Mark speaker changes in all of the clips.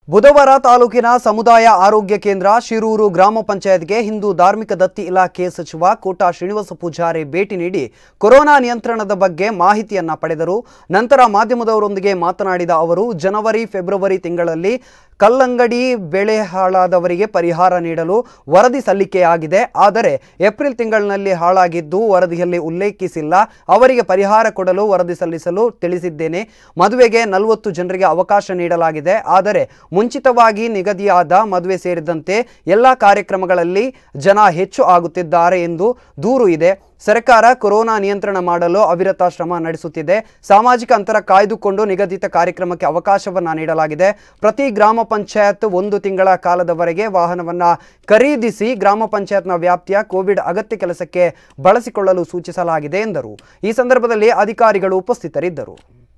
Speaker 1: ಬುಧವಾರ ತಾಲೂಕಿನ ಸಮುದಾಯ ಆರೋಗ್ಯ ಕೇಂದ್ರ ಶಿರೂರು ಗ್ರಾಮ ಪಂಚಾಯತ್ಗೆ ಹಿಂದೂ ಧಾರ್ಮಿಕ ದತ್ತಿ ಇಲಾಖೆ ಸಚಿವ ಕೋಟಾ ಶ್ರೀನಿವಾಸ ಪೂಜಾರಿ ಭೇಟಿ ನೀಡಿ ಕೊರೋನಾ ನಿಯಂತ್ರಣದ ಬಗ್ಗೆ ಮಾಹಿತಿಯನ್ನ ಪಡೆದರು ನಂತರ ಮಾಧ್ಯಮದವರೊಂದಿಗೆ ಮಾತನಾಡಿದ ಅವರು ಜನವರಿ ಫೆಬ್ರವರಿ ತಿಂಗಳಲ್ಲಿ ಕಲ್ಲಂಗಡಿ ಬೆಳೆ ಹಾಳಾದವರಿಗೆ ಪರಿಹಾರ ನೀಡಲು ವರದಿ ಸಲ್ಲಿಕೆಯಾಗಿದೆ ಆದರೆ ಏಪ್ರಿಲ್ ತಿಂಗಳಿನಲ್ಲಿ ಹಾಳಾಗಿದ್ದು ವರದಿಯಲ್ಲಿ ಉಲ್ಲೇಖಿಸಿಲ್ಲ ಅವರಿಗೆ ಪರಿಹಾರ ಕೊಡಲು ವರದಿ ಸಲ್ಲಿಸಲು ತಿಳಿಸಿದ್ದೇನೆ ಮದುವೆಗೆ ನಲವತ್ತು ಜನರಿಗೆ ಅವಕಾಶ ನೀಡಲಾಗಿದೆ ಆದರೆ ಮುಂಚಿತವಾಗಿ ನಿಗದಿಯಾದ ಮದುವೆ ಸೇರಿದಂತೆ ಎಲ್ಲ ಕಾರ್ಯಕ್ರಮಗಳಲ್ಲಿ ಜನ ಹೆಚ್ಚು ಆಗುತ್ತಿದ್ದಾರೆ ಎಂದು ದೂರು ಇದೆ ಸರ್ಕಾರ ಕೊರೋನಾ ನಿಯಂತ್ರಣ ಮಾಡಲು ಅವಿರತ ಶ್ರಮ ನಡೆಸುತ್ತಿದೆ ಸಾಮಾಜಿಕ ಅಂತರ ಕಾಯ್ದುಕೊಂಡು ನಿಗದಿತ ಕಾರ್ಯಕ್ರಮಕ್ಕೆ ಅವಕಾಶವನ್ನ ನೀಡಲಾಗಿದೆ ಪ್ರತಿ ಗ್ರಾಮ ಪಂಚಾಯತ್ ಒಂದು ತಿಂಗಳ ಕಾಲದವರೆಗೆ ವಾಹನವನ್ನ ಖರೀದಿಸಿ ಗ್ರಾಮ ಪಂಚಾಯತ್ನ ವ್ಯಾಪ್ತಿಯ ಕೋವಿಡ್ ಅಗತ್ಯ ಕೆಲಸಕ್ಕೆ ಬಳಸಿಕೊಳ್ಳಲು ಸೂಚಿಸಲಾಗಿದೆ ಎಂದರು ಈ ಸಂದರ್ಭದಲ್ಲಿ ಅಧಿಕಾರಿಗಳು ಉಪಸ್ಥಿತರಿದ್ದರು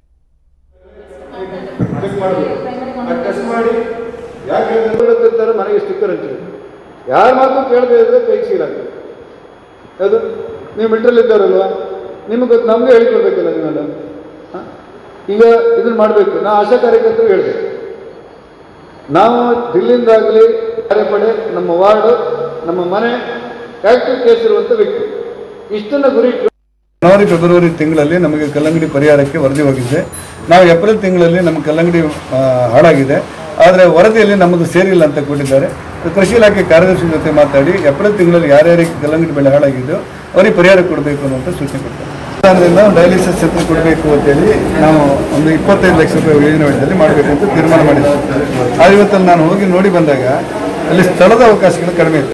Speaker 2: ಚೆಕ್ ಮಾಡಬೇಕು ಆ ಟೆಸ್ಟ್ ಮಾಡಿ ಯಾಕೆ ಹೇಳ್ತಾರೆ ಮನೆಗೆ ಸ್ಟಿಕ್ಕರ್ ಹಂಚಿದೆ ಯಾರ ಮಾತು ಕೇಳದೆ ಇದ್ರೆ ಕೈ ಸೀಲಾಗ್ತದೆ ಅದು ನೀವು ಮಿಲ್ಟ್ರಲ್ಲಿ ಇದ್ದಾರಲ್ವಾ ನಿಮಗೆ ಗೊತ್ತು ನಮಗೆ ಹೇಳಿಕೊಡ್ಬೇಕಲ್ಲ ನೀವೆಲ್ಲ ಹ? ಈಗ ಇದನ್ನ ಮಾಡಬೇಕು ನಾ ಆಶಾ ಕಾರ್ಯಕರ್ತರು ಹೇಳಿದೆ ನಾವು ದಿಲ್ಲಿಂದಾಗಲಿ ಕಾರ್ಯಪಡೆ ನಮ್ಮ ವಾರ್ಡು ನಮ್ಮ ಮನೆ ಆಕ್ಟಿವ್ ಕೇಸ್ ಇರುವಂಥ ವ್ಯಕ್ತಿ ಇಷ್ಟನ್ನ ಗುರಿ ಇಟ್ಟು
Speaker 3: ಜನವರಿ ಫೆಬ್ರವರಿ ತಿಂಗಳಲ್ಲಿ ನಮಗೆ ಕಲ್ಲಂಗಡಿ ಪರಿಹಾರಕ್ಕೆ ವರದಿ ಹೋಗಿದೆ ನಾವು ಏಪ್ರಿಲ್ ತಿಂಗಳಲ್ಲಿ ನಮ್ಮ ಕಲ್ಲಂಗಡಿ ಆ, ಹಾಳಾಗಿದೆ ಆದರೆ ವರದಿಯಲ್ಲಿ ನಮ್ಮದು ಸೇರಿಲ್ಲ ಅಂತ ಕೊಟ್ಟಿದ್ದಾರೆ ಕೃಷಿ ಇಲಾಖೆ ಕಾರ್ಯದರ್ಶಿ ಜೊತೆ ಮಾತಾಡಿ ಏಪ್ರಿಲ್ ತಿಂಗಳಲ್ಲಿ ಯಾರ್ಯಾರಿಗೆ ಕಲ್ಲಂಗಡಿ ಬೆಳೆ ಹಾಳಾಗಿದ್ದು ಅವರಿಗೆ ಪರಿಹಾರ ಕೊಡಬೇಕು ಅನ್ನುವಂಥ ಸೂಚನೆ ಕೊಡ್ತಾರೆ ಅದರಿಂದ ಡಯಾಲಿಸಿಸ್ ಯಂತ್ರ ಕೊಡಬೇಕು ಅಂತೇಳಿ ನಾವು ಒಂದು ಇಪ್ಪತ್ತೈದು ಲಕ್ಷ ರೂಪಾಯಿ ಯೋಜನೆ ವೆಚ್ಚದಲ್ಲಿ ಮಾಡಬೇಕು ಅಂತ ತೀರ್ಮಾನ ಮಾಡಿದ್ದೆ ಆದರೆ ಇವತ್ತಲ್ಲಿ ನಾನು ಹೋಗಿ ನೋಡಿ ಬಂದಾಗ ಅಲ್ಲಿ ಸ್ಥಳದ ಅವಕಾಶಗಳು ಕಡಿಮೆ ಇತ್ತು